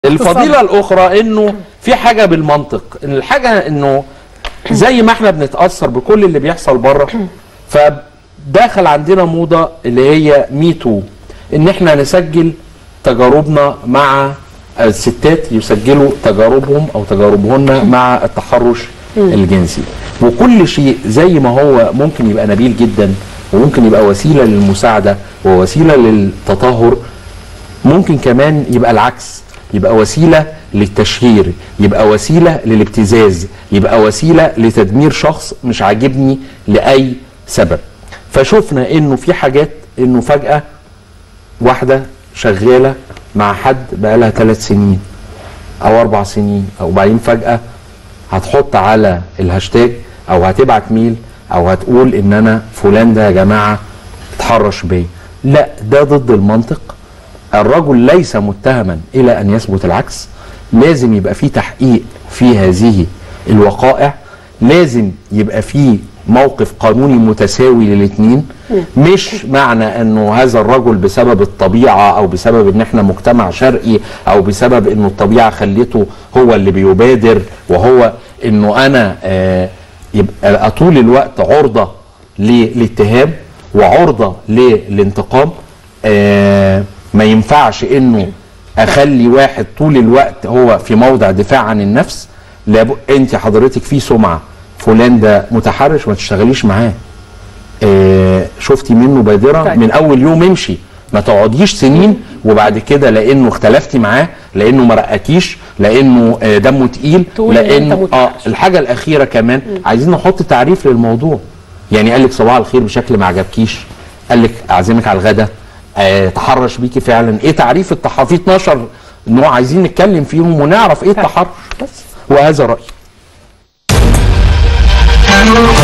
الفضيلة الأخرى إنه في حاجة بالمنطق إن الحاجة إنه زي ما إحنا بنتأثر بكل اللي بيحصل بره فداخل عندنا موضة اللي هي ميتو إن إحنا نسجل تجاربنا مع الستات يسجلوا تجاربهم أو تجاربهن مع التحرش الجنسي وكل شيء زي ما هو ممكن يبقى نبيل جدا وممكن يبقى وسيلة للمساعدة ووسيلة للتطهر ممكن كمان يبقى العكس يبقى وسيله للتشهير يبقى وسيله للابتزاز يبقى وسيله لتدمير شخص مش عاجبني لاي سبب فشفنا انه في حاجات انه فجاه واحده شغاله مع حد بقالها ثلاث سنين او اربع سنين او بعدين فجاه هتحط على الهاشتاج او هتبعت ميل او هتقول ان انا فلان ده يا جماعه اتحرش بيا لا ده ضد المنطق الرجل ليس متهما الى ان يثبت العكس لازم يبقى في تحقيق في هذه الوقائع لازم يبقى في موقف قانوني متساوي للاثنين مش معنى انه هذا الرجل بسبب الطبيعه او بسبب ان احنا مجتمع شرقي او بسبب انه الطبيعه خلته هو اللي بيبادر وهو انه انا آه يبقى طول الوقت عرضه للاتهام وعرضه للانتقام آه ما ينفعش انه اخلي واحد طول الوقت هو في موضع دفاع عن النفس لابد انت حضرتك في سمعه فلان ده متحرش ما تشتغليش معاه آه شفتي منه بادره طيب. من اول يوم امشي ما تقعديش سنين وبعد كده لانه اختلفتي معاه لانه ما رقاكيش لانه آه دمه تقيل تقول إن أنت لانه اه متحرش. الحاجه الاخيره كمان عايزين نحط تعريف للموضوع يعني قال لك صباح الخير بشكل ما عجبكيش قال لك اعزمك على الغدا آه تحرش بيكي فعلا ايه تعريف التحرش في 12 نوع عايزين نتكلم فيهم ونعرف ايه التحرش بس وهذا رايي